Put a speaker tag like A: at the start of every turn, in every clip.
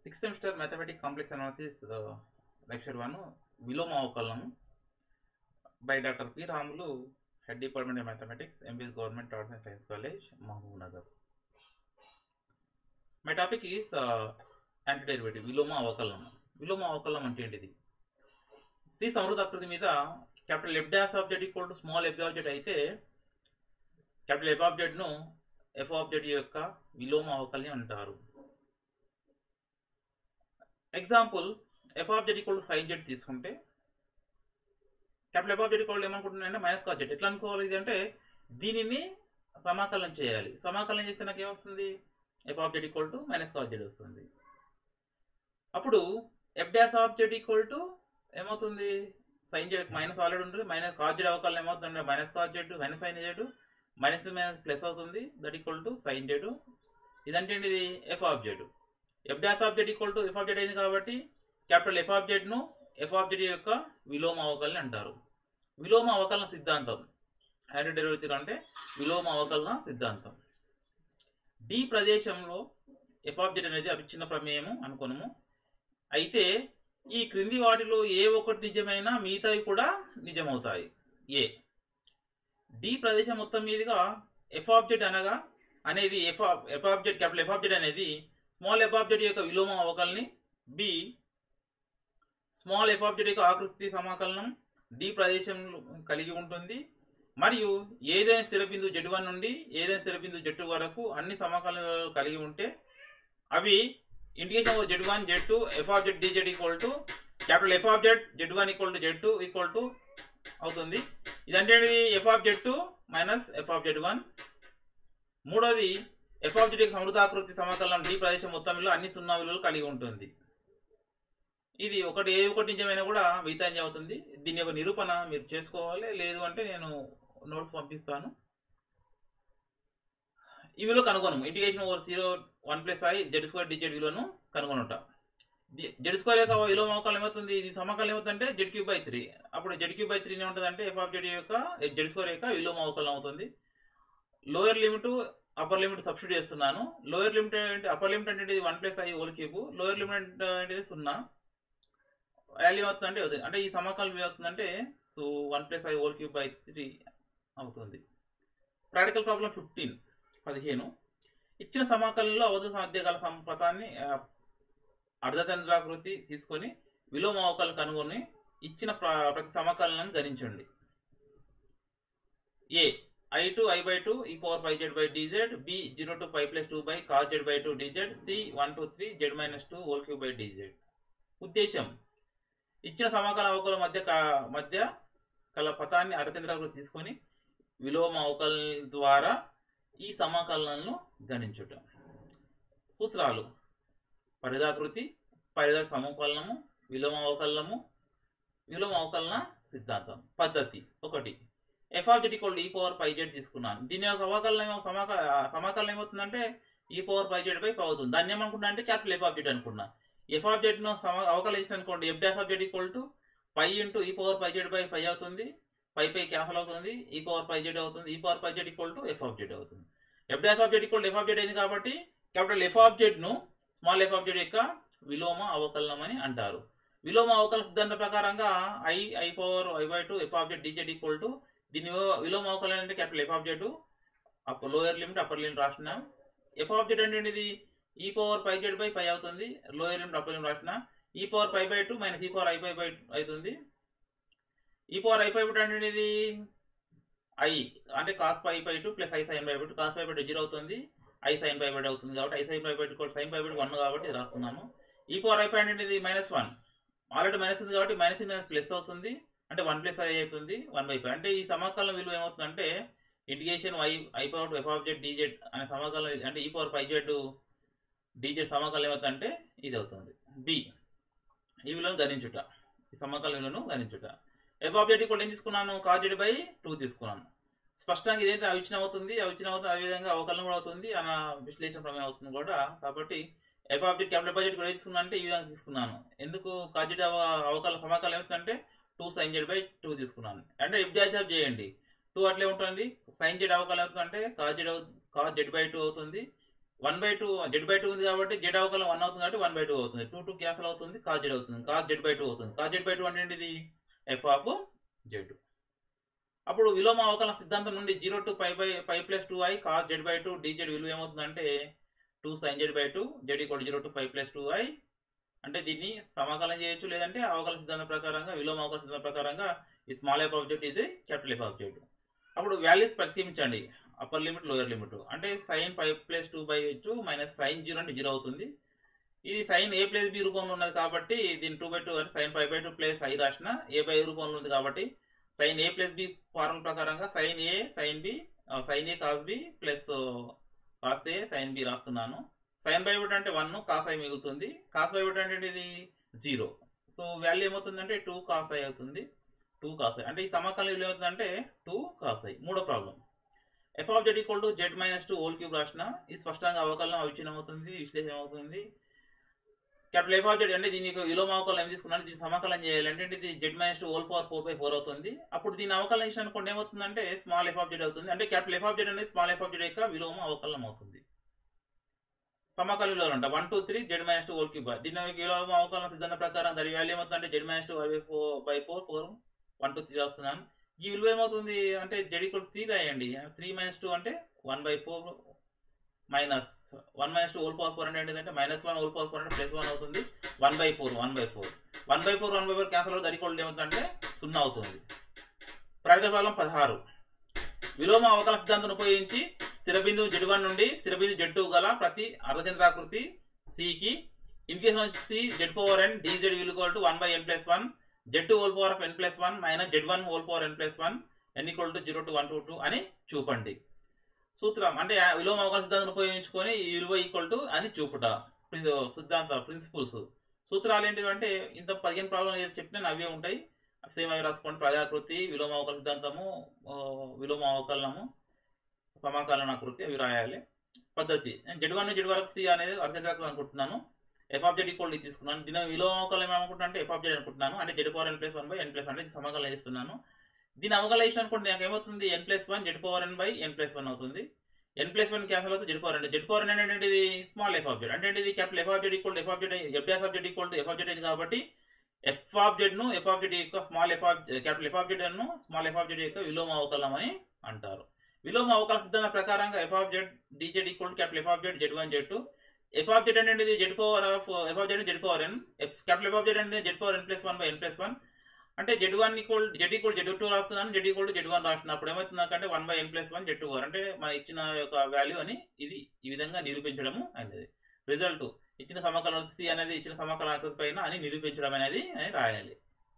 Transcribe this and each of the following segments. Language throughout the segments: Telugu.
A: sixth semester mathematic complex analysis lecture one విలోమ అవకలనం by doctor P Ramulu head department of mathematics MBS government arts and science college Mahabubnagar my topic is anti derivative విలోమ అవకలనం విలోమ అవకలనం అంటే ఏంటిది సి సమృద్ధాకృతి మీద capital F dash object equal to small F object అయితే క్యాపిటల్ ఎఫ్ ఆబ్జెక్ట్ను ఎఫ్ ఆబ్జెక్ట్ యొక్క విలోమ అవకలనం అంటారు example F object equal to sine Z తీసుకుంటే capital F object equal ఏమనుకుంటున్నానంటే minus cos Z ఎట్లా అనుకోవాలి ఇది అంటే దీనిని సమాకలనం చేయాలి సమాకలనం చేస్తే నాకు ఏమొస్తుంది F object equal to minus cos Z వస్తుంది అప్పుడు F dash object equal to ఏమవుతుంది సైన్ జెడ్ మైనస్ ఆల్రెడీ ఉంటుంది మైనస్ కాస్ జెడ్ అవకాశం ఏమవుతుంది minus cos Z minus sine Z minus minus plus అవుతుంది that equal to sine Z ఇదంటే ఇది F object F dash object equal to F object అయింది కాబట్టి క్యాపిటల్ ఎఫ్ ఆబ్జెక్ట్ను ఎఫ్ ఆబ్జెక్ట్ యొక్క విలోమ అవకలన అంటారు విలోమ అవకలన సిద్ధాంతం యాంటీ డెరివేటివ్ అంటే విలోమ అవకలన సిద్ధాంతం డి ప్రదేశంలో ఎఫ్ ఆబ్జెక్ట్ అనేది అవిచ్ఛిన్న ప్రమేయము అనుకున్నాము అయితే ఈ క్రింది వాటిలో ఏ ఒక్కటి నిజమైనా మిగతావి కూడా నిజమవుతాయి ఏ డి ప్రదేశం మొత్తం మీదుగా ఎఫ్ ఆబ్జెక్ట్ అనగా అనేది F F object capital F object అనేది స్మాల్ ఎఫ్ ఆబ్జెక్ట్ యొక్క విలోమ అవకలని బి స్మాల్ ఎఫ్ ఆబ్జెక్ట్ యొక్క ఆకృతి సమాకలనం డి ప్రదేశం కలిగి ఉంటుంది మరియు ఏదైనా స్థిర బిందువు జెడ్ వన్ నుండి ఏదైనా స్థిర బిందువు జెడ్ వరకు అన్ని సమాకలనాలు కలిగి ఉంటే అవి indication Z one Z two F of Z d Z equal to capital F of Z Z one equal to Z two equal to అవుతుంది ఇదంటే F of Z two minus F of Z one మూడోది ఎఫ్ ఆఫ్ జెడ్ యొక్క సమృద్ధాకృతి సమాకలనం డి ప్రదేశం మొత్తంలో అన్ని సున్నా విలువలు కలిగి ఉంటుంది ఇది ఒకటి ఏ ఒకటి నిజమైనా కూడా మిగతా నిజం అవుతుంది దీని యొక్క నిరూపణ మీరు చేసుకోవాలి లేదు అంటే నేను నోట్స్ పంపిస్తాను ఈ విలువ కనుగొనము integration over zero one plus I Z square d Z విలువను కనుగొనుట జెడ్ స్క్వేర్ యొక్క విలువ మోకాలు ఏమవుతుంది ఇది సమకాలం ఏమవుతుందంటే జెడ్ క్యూబ్ బై త్రీ అప్పుడు జెడ్ క్యూబ్ బై త్రీ ఏముంటుంది అంటే ఎఫ్ ఆఫ్ జెడ్ యొక్క జెడ్ స్క్వేర్ యొక్క విలువ మోకాలం అవుతుంది lower limit upper limit substitute చేస్తున్నాను లోయర్ లిమిట్ అంటే అప్పర్ లిమిట్ అంటే ఇది one plus I whole cube lower limit అంటే సున్నా వాల్యూ అవుతుందంటే అవుతుంది అంటే ఈ సమకాలం ఏమవుతుందంటే so one plus I whole cube by three అవుతుంది ప్రాక్టికల్ ప్రాబ్లం ఫిఫ్టీన్ పదిహేను ఇచ్చిన సమాకలంలో అవధి మధ్య గల సంపదాన్ని అర్ధచంద్రాకృతి తీసుకొని విలోమ అవకాలు కనుగొని ఇచ్చిన ప్రతి సమాకలనాన్ని గణించండి A I to I by two E power five Z by d Z B zero to five plus two by cos Z by two d Z C one two three Z minus two whole cube by d Z ఉద్దేశం ఇచ్చిన సమాకల అవకల మధ్య మధ్య కల పథాన్ని అరచంద్రాకృతి తీసుకొని విలోమ అవకల ద్వారా ఈ సమాకలనాలను గణించుట సూత్రాలు పరిధాకృతి పరిధా సమకలనము విలోమ అవకలనము విలోమ అవకలన సిద్ధాంతం పద్ధతి ఒకటి F of Z equal E power pi Z తీసుకున్నాను దీని యొక్క అవకలనం సమాక సమాకలనం ఏమవుతుందంటే ఈ పవర్ పై జెడ్ పై అవుతుంది దాన్ని ఏమనుకున్నా అంటే క్యాపిటల్ ఎఫ్ ఆఫ్ జెడ్ అనుకున్నా ఎఫ్ ఆఫ్ జెడ్ను సమ అవకలించిన అనుకోండి F dash of Z equal to pi into E power pi Z by pi అవుతుంది పై పై క్యాన్సల్ అవుతుంది ఈ పవర్ పై జెడ్ అవుతుంది E power pi Z equal to F of Z అవుతుంది F dash of Z equal F of Z అయింది కాబట్టి క్యాపిటల్ ఎఫ్ ఆఫ్ జెడ్ను స్మాల్ ఎఫ్ ఆఫ్ జెడ్ యొక్క విలోమ అవకలనం అని అంటారు విలోమ అవకలన సిద్ధాంత ప్రకారంగా I I power I by two F of Z d Z equal to దీని విలోమ అవకలనం అంటే capital F of Z upper lower limit upper limit రాసినాం ఎఫ్ ఆఫ్ జెడ్ అంటే ఇది E power pi Z by pi అవుతుంది లోయర్ లిమిట్ అప్పర్ లిమిట్ రాసిన E power pi by two minus E power I pi by అవుతుంది E power I pi by అంటే ఇది ఐ అంటే cos pi by two plus I sine by by two cos pi by two zero అవుతుంది ఐ సైన్ బై బై అవుతుంది కాబట్టి I sine by by two sine by by one కాబట్టి ఇది రాస్తున్నాను ఈ పవర్ ఐ పై అంటే ఇది మైనస్ వన్ ఆల్రెడీ మైనస్ ఉంది కాబట్టి మైనస్ మైనస్ ప్లస్ అవుతుంది అంటే వన్ ప్లస్ ఐ అవుతుంది వన్ బై ఫైవ్ అంటే ఈ సమాకలన విలువ ఏమవుతుందంటే integration Y I power F of Z d Z అనే సమాకలనం అంటే E power five Z d Z సమకాలం ఏమవుతుందంటే ఇది అవుతుంది బి ఈ విలువను గణించుట ఈ సమకాల విలువను గణించుట ఎఫ్ ఆబ్జెక్ట్ కూడా ఏం తీసుకున్నాను కాజెడ్ బై టూ తీసుకున్నాను స్పష్టంగా ఇదైతే అవిచ్ఛిన్నం అవుతుంది అవిచ్ఛిన్నం అవుతుంది అదేవిధంగా అవకలనం కూడా అవుతుంది అన్న విశ్లేషణ ప్రమేయం అవుతుంది కూడా కాబట్టి ఎఫ్ ఆబ్జెక్ట్ క్యాపిటల్ బడ్జెట్ కూడా తీసుకున్నా అంటే ఈ విధంగా తీసుకున్నాను ఎందుకు కాజెడ్ అవకల సమాకాలం ఏమవుతుందంటే two sine Z by two తీసుకున్నాను అంటే ఎఫ్ డాష్ ఆఫ్ చేయండి టూ అట్లే ఉంటుంది సైన్ జెడ్ అవకలం అవుతుందంటే cos Z cos Z by two అవుతుంది one by two Z by two ఉంది కాబట్టి జెడ్ అవకలనం వన్ అవుతుంది కాబట్టి వన్ బై టూ అవుతుంది టూ టూ క్యాన్సల్ అవుతుంది కాస్ జెడ్ అవుతుంది కాస్ జెడ్ బై టూ అవుతుంది కాస్ జెడ్ బై టూ అంటే ఏంటిది ఎఫ్ ఆఫ్ జెడ్ అప్పుడు విలోమ అవకలన సిద్ధాంతం నుండి zero to five by five plus two I cos Z by two d Z విలువ ఏమవుతుందంటే two sine Z by two Z equal zero to five plus two I అంటే దీన్ని సమాకలనం చేయొచ్చు లేదంటే అవకలన సిద్ధాంతం ప్రకారంగా విలోమ అవకలన సిద్ధాంతం ప్రకారంగా ఈ స్మాల్ ఎఫ్ ఆఫ్ జెడ్ ఇది క్యాపిటల్ ఎఫ్ ఆఫ్ జెడ్ అప్పుడు వాల్యూస్ ప్రతిక్షేపించండి అప్పర్ లిమిట్ లోయర్ లిమిట్ అంటే sine five plus two by H minus sine zero అంటే జీరో అవుతుంది ఇది సైన్ ఏ ప్లస్ బి రూపంలో ఉన్నది కాబట్టి దీని టూ బై టూ అంటే sine five by two plus I రాసిన ఏ బై రూపంలో ఉంది కాబట్టి sine A plus B formula ప్రకారంగా sine A sine B sine A cos B plus cos A sine B రాస్తున్నాను సైన్ బై ఒకటి అంటే వన్ కాస్ ఐ మిగులుతుంది కాస్ బై ఒకటి అంటే ఇది జీరో సో వాల్యూ ఏమవుతుందంటే టూ కాస్ ఐ అవుతుంది టూ కాస్ ఐ అంటే ఈ సమకాలం విలువ ఏమవుతుందంటే టూ కాస్ ఐ మూడో problem F of Z equal to Z minus two whole cube రాసిన ఇది స్పష్టంగా అవకలనం అవిచ్ఛిన్నం అవుతుంది విశ్లేషణ అవుతుంది క్యాపిటల్ ఎఫ్ ఆఫ్ జెడ్ అంటే దీనికి విలోమ అవకలనం ఏం తీసుకున్నాను దీన్ని సమాకలనం చేయాలి అంటే ఇది Z minus two whole power four by four అవుతుంది అప్పుడు దీని అవకలనం చేసిన అనుకోండి ఏమవుతుందంటే స్మాల్ ఎఫ్ ఆఫ్ జెడ్ అవుతుంది అంటే క్యాపిటల్ ఎఫ్ ఆఫ్ జెడ్ అనేది స్మాల్ ఎఫ్ ఆఫ్ జెడ్ యొక్క విలోమ అవకలనం అవుతుంది సమకాల విలువలు అంట one two three Z minus two whole cube దీని విలోమ అవకలన సిద్ధాంత ప్రకారం దాని వాల్యూ ఏమవుతుందంటే Z minus two by four by four four one two three రాస్తున్నాను ఈ విలువ ఏమవుతుంది అంటే జెడ్ ఈక్వల్ త్రీ రాయండి త్రీ మైనస్ టూ అంటే one by four minus one minus two whole power four అంటే ఏంటంటే minus one whole power four అంటే ప్లస్ వన్ అవుతుంది one by four one by four one by four one by four cancel అవుతుంది ఈక్వల్ ఏమవుతుందంటే సున్నా అవుతుంది ప్రగతిఫలం పదహారు విలోమ అవకలన సిద్ధాంతం ఉపయోగించి స్థిర బిందువు జెడ్ వన్ నుండి స్థిర బిందువు జెడ్ టూ గల ప్రతి అర్ధచంద్రాకృతి సికి in case of C Z power N D Z విలువల్ to one by N plus one Z two whole power of N plus one minus Z one whole power N plus one N equal to zero to one two two అని చూపండి సూత్రం అంటే ఆ విలోమ అవకలన సిద్ధాంతం ఉపయోగించుకొని ఈ విలువ ఈక్వల్ టు అని చూపుట ప్రిన్- సిద్ధాంత ప్రిన్సిపల్స్ సూత్రాలు ఏంటివి అంటే ఇంత పదిహేను ప్రాబ్లం ఏది చెప్పినా అవే ఉంటాయి సేమ్ అవి రాసుకోండి ప్రజాకృతి విలోమ అవకలన సిద్ధాంతము ఆ, విలోమ అవకలనము సమాకలనాకృతి అవి రాయాలి పద్ధతి నేను జెడ్ వన్ జెడ్ వరకు సి అనేది అర్థం అనుకుంటున్నాను ఎఫ్ ఆఫ్ జెడ్ ఈక్వల్ తీసుకున్నాను దీని విలోమ అవకలనం ఏమనుకుంటున్నా అంటే ఎఫ్ ఆఫ్ జెడ్ అనుకుంటున్నాను అంటే Z power N plus one by N plus అంటే సమాకలనం చేస్తున్నాను దీని అవకలనం చేసిన అనుకోండి నాకు ఏమవుతుంది N plus one Z power N by N plus one అవుతుంది ఎన్ ప్లస్ వన్ క్యాన్సల్ అవుతుంది Z power N Z power N అంటే ఇది స్మాల్ ఎఫ్ ఆఫ్ జెడ్ అంటే ఇది capital F of Z equal F of Z F of Z equal to F of Z ఇది కాబట్టి ఎఫ్ ఆఫ్ జెడ్ ను ఎఫ్ ఆఫ్ జెడ్ యొక్క small F of capital F of Z ను స్మాల్ ఎఫ్ ఆఫ్ జెడ్ యొక్క విలోమ అవకలనం అని అంటారు విలోమ అవకలన సిద్ధాంతం ప్రకారంగా F of Z D Z equal capital F of Z Z one Z two F of Z అనేది Z power of F of Z Z power N F capital F of Z అంటే Z power N plus one by N plus one అంటే Z one equal Z equal Z two రాస్తున్నాను జెడ్ ఈక్వల్ జెడ్ వన్ రాస్తున్నప్పుడు ఏమవుతుంది అంటే one by N plus one Z two అంటే మన ఇచ్చిన యొక్క వాల్యూ అని ఇది ఈ విధంగా నిరూపించడము అనేది రిజల్ట్ ఇచ్చిన సమకలన సి అనేది ఇచ్చిన సమకలన పైన అని నిరూపించడం అనేది అని రాయాలి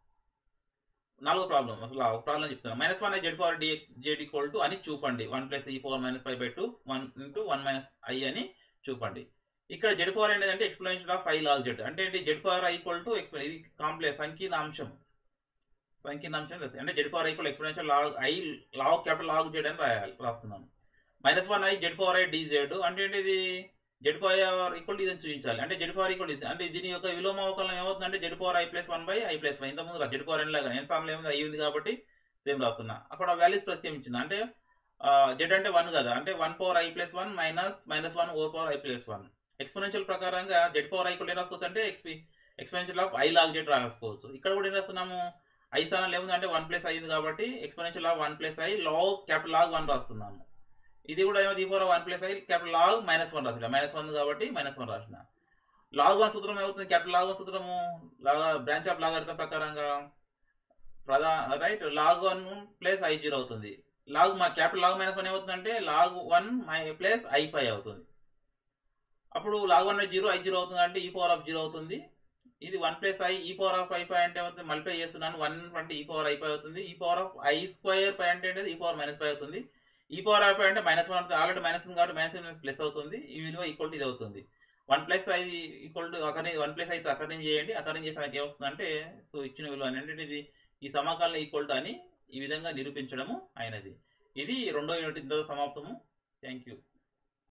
A: నాలుగో ప్రాబ్లం అసలు ఒక ప్రాబ్లం చెప్తాను minus one Z power D X Z equal to అని చూపండి one plus E power minus five by two one into one minus I అని చూపండి ఇక్కడ జెడ్ పవర్ అనేది అంటే explanation of I log Z అంటే ఏంటి Z power I equal to explain ఇది కాంప్లెక్స్ సంకీర్ణాంశం సంకీర్ణాంశం అంటే Z power equal explanation log I log capital log Z అని రాయాలి రాస్తున్నాను minus one I Z power I D Z అంటే ఏంటి ఇది జెడ్ పవర్ ఈక్వల్ ఇదని చూపించాలి అంటే జెడ్ పవర్ ఈక్వల్ ఇది అంటే దీని యొక్క విలోమ అవకలనం ఏమవుతుందంటే Z power I plus one by I plus one ఇంతకుముందు జెడ్ పవర్ ఎన్ లాగా ఎంత స్థానంలో ఏముంది ఐ ఉంది కాబట్టి సేమ్ రాస్తున్నా అక్కడ వాల్యూస్ ప్రత్యేకించింది అంటే జెడ్ అంటే వన్ కదా అంటే one power I plus one minus minus one over power I plus one exponential ప్రకారంగా జెడ్ పవర్ ఐ కూడా ఏం రాసుకోవచ్చు అంటే exp exponential of I log Z రాసుకోవచ్చు ఇక్కడ కూడా ఏం రాస్తున్నాము ఐ స్థానంలో ఏముంది అంటే వన్ ప్లస్ అయింది కాబట్టి exponential of one plus I log capital log one రాస్తున్నాము ఇది కూడా ఏమో దీపో one plus I capital log minus one రాసిన మైనస్ వన్ కాబట్టి మైనస్ వన్ రాసిన లాగ్ వన్ సూత్రం ఏమవుతుంది క్యాపిటల్ లాగ్ వన్ సూత్రము లాగా బ్రాంచ్ ఆఫ్ లాగరిథం ప్రకారంగా ప్రధా right log one plus I zero అవుతుంది లాగ్ మా క్యాపిటల్ లాగ్ మైనస్ వన్ ఏమవుతుందంటే లాగ్ వన్ మై ప్లస్ ఐ పై అవుతుంది అప్పుడు log one zero I zero అవుతుంది అంటే ఈ పవర్ ఆఫ్ జీరో అవుతుంది ఇది one plus I E power of I pi అంటే అవుతుంది మల్టిప్లై చేస్తున్నాను వన్ అంటే ఈ పవర్ ఐ పై అవుతుంది E power of I square pi అంటే ఏంటది ఈ పవర్ మైనస్ పై అవుతుంది ఈ పవర్ ఆఫ్ అంటే మైనస్ వన్ అవుతుంది ఆల్రెడీ మైనస్ ఉంది కాబట్టి మైనస్ ప్లస్ అవుతుంది ఈ విలువ ఈక్వల్ టు ఇది అవుతుంది one plus I equal to అక్కడ వన్ ప్లస్ అయితే అక్కడ నుంచి చేయండి అక్కడ నుంచి చేస్తే నాకు ఏమొస్తుందంటే సో ఇచ్చిన విలువ అంటే ఇది ఈ సమాకాలం ఈక్వల్ టు అని ఈ విధంగా నిరూపించడము అయినది ఇది రెండో యూనిట్ ఇంతలో సమాప్తము థ్యాంక్ యూ